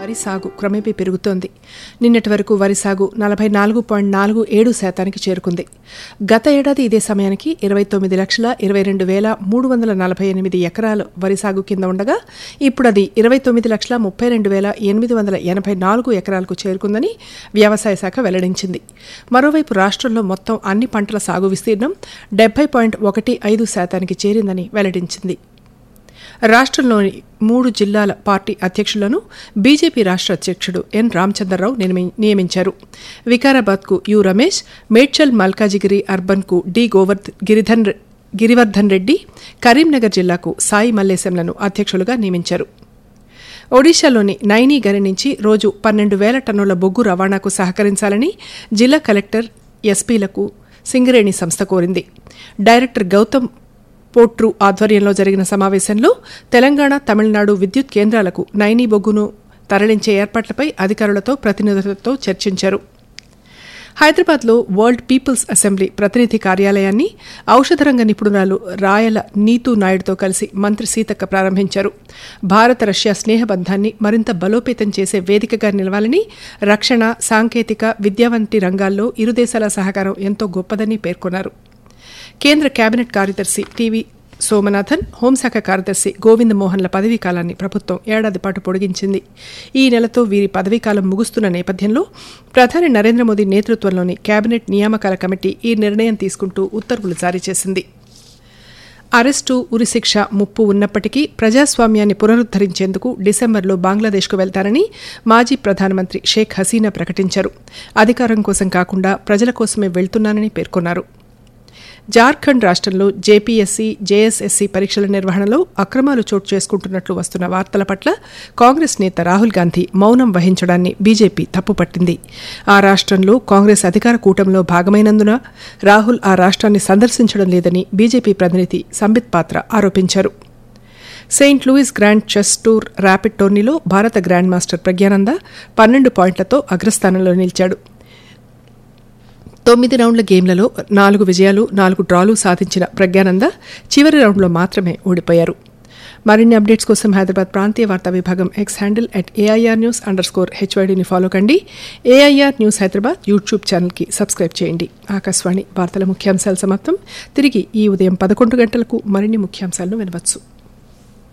వరి సాగు క్రమేపీ పెరుగుతోంది నిన్నటి వరకు వరి సాగు నలభై నాలుగు పాయింట్ నాలుగు ఏడు శాతానికి చేరుకుంది గత ఏడాది ఇదే సమయానికి ఇరవై తొమ్మిది లక్షల ఇరవై రెండు వేల మూడు వందల నలభై ఎనిమిది ఎకరాలు వరి సాగు కింద ఉండగా ఇప్పుడు అది ఇరవై తొమ్మిది లక్షల ముప్పై రెండు వేల ఎనిమిది వందల ఎనభై నాలుగు ఎకరాలకు చేరుకుందని వ్యవసాయ శాఖ వెల్లడించింది మరోవైపు రాష్ట్రంలో మొత్తం అన్ని పంటల సాగు విస్తీర్ణం డెబ్బై పాయింట్ ఒకటి ఐదు శాతానికి చేరిందని వెల్లడించింది రాష్ట్రంలోని మూడు జిల్లాల పార్టీ అధ్యక్షులను బీజేపీ రాష్ట్ర అధ్యక్షుడు ఎన్ రామచంద్రరావు నియమి- నియమించారు వికారాబాద్కు యు రమేష్ మేడ్చల్ మల్కాజిగిరి అర్బన్కు డి గోవర్ధ్ గిరిధన్ రె- గిరివర్ధన్ రెడ్డి కరీంనగర్ జిల్లాకు సాయి మల్లేశంలను అధ్యక్షులుగా నియమించారు ఒడిశాలోని నైనీగరి నుంచి రోజు పన్నెండు వేల టన్నుల బొగ్గు రవాణాకు సహకరించాలని జిల్లా కలెక్టర్ ఎస్పీలకు సింగరేణి సంస్థ కోరింది డైరెక్టర్ గౌతమ్ పోట్రు ఆధ్వర్యంలో జరిగిన సమావేశంలో తెలంగాణ తమిళనాడు విద్యుత్ కేంద్రాలకు నైనీ బొగ్గును తరలించే ఏర్పాట్లపై అధికారులతో ప్రతినిధులతో చర్చించారు హైదరాబాద్లో వరల్డ్ పీపుల్స్ అసెంబ్లీ ప్రతినిధి కార్యాలయాన్ని ఔషధ రంగ నిపుణురాలు రాయల నీతూ నాయుడుతో కలిసి మంత్రి సీతక్క ప్రారంభించారు భారత రష్యా స్నేహబంధాన్ని మరింత బలోపేతం చేసే వేదికగా నిలవాలని రక్షణ సాంకేతిక విద్య వంటి రంగాల్లో ఇరు దేశాల సహకారం ఎంతో గొప్పదని పేర్కొన్నారు కేంద్ర కేబినెట్ కార్యదర్శి టీవీ సోమనాథన్ హోంశాఖ కార్యదర్శి గోవింద్ మోహన్ల పదవీ కాలాన్ని ప్రభుత్వం ఏడాది పాటు పొడిగించింది ఈ నెలతో వీరి పదవీకాలం ముగుస్తున్న నేపథ్యంలో ప్రధాని నరేంద్ర మోదీ నేతృత్వంలోని కేబినెట్ నియామకాల కమిటీ ఈ నిర్ణయం తీసుకుంటూ ఉత్తర్వులు జారీ చేసింది అరెస్టు ఉరిశిక్ష ముప్పు ఉన్నప్పటికీ ప్రజాస్వామ్యాన్ని పునరుద్దరించేందుకు డిసెంబర్లో బంగ్లాదేశ్కు వెళ్తారని మాజీ ప్రధానమంత్రి షేక్ హసీనా ప్రకటించారు అధికారం కోసం కాకుండా ప్రజల కోసమే వెళ్తున్నానని పేర్కొన్నారు జార్ఖండ్ రాష్ట్రంలో జేపీఎస్సీ జేఎస్ఎస్సీ పరీక్షల నిర్వహణలో అక్రమాలు చోటు చేసుకుంటున్నట్లు వస్తున్న వార్తల పట్ల కాంగ్రెస్ నేత రాహుల్ గాంధీ మౌనం వహించడాన్ని బీజేపీ తప్పుపట్టింది ఆ రాష్ట్రంలో కాంగ్రెస్ అధికార కూటమిలో భాగమైనందున రాహుల్ ఆ రాష్ట్రాన్ని సందర్శించడం లేదని బీజేపీ ప్రతినిధి సంబిత్ పాత్ర ఆరోపించారు saint Louis grand chess tour rapid టోర్నీలో భారత గ్రాండ్ మాస్టర్ ప్రజ్ఞానంద పన్నెండు పాయింట్లతో అగ్రస్థానంలో నిలిచాడు తొమ్మిది రౌండ్ల గేమ్లలో నాలుగు విజయాలు నాలుగు డ్రాలు సాధించిన ప్రజ్ఞానంద చివరి రౌండ్లో మాత్రమే ఓడిపోయారు మరిన్ని అప్డేట్స్ కోసం హైదరాబాద్ ప్రాంతీయ వార్తా విభాగం X handle at AIR news under score హెచ్వైడీని ఫాలో కండి ఏఐఆర్ న్యూస్ హైదరాబాద్ యూట్యూబ్ ఛానల్కి సబ్స్క్రైబ్ చేయండి ఆకాశవాణి వార్తల ముఖ్యాంశాలు సమాప్తం తిరిగి ఈ ఉదయం పదకొండు గంటలకు మరిన్ని ముఖ్యాంశాలను వినవచ్చు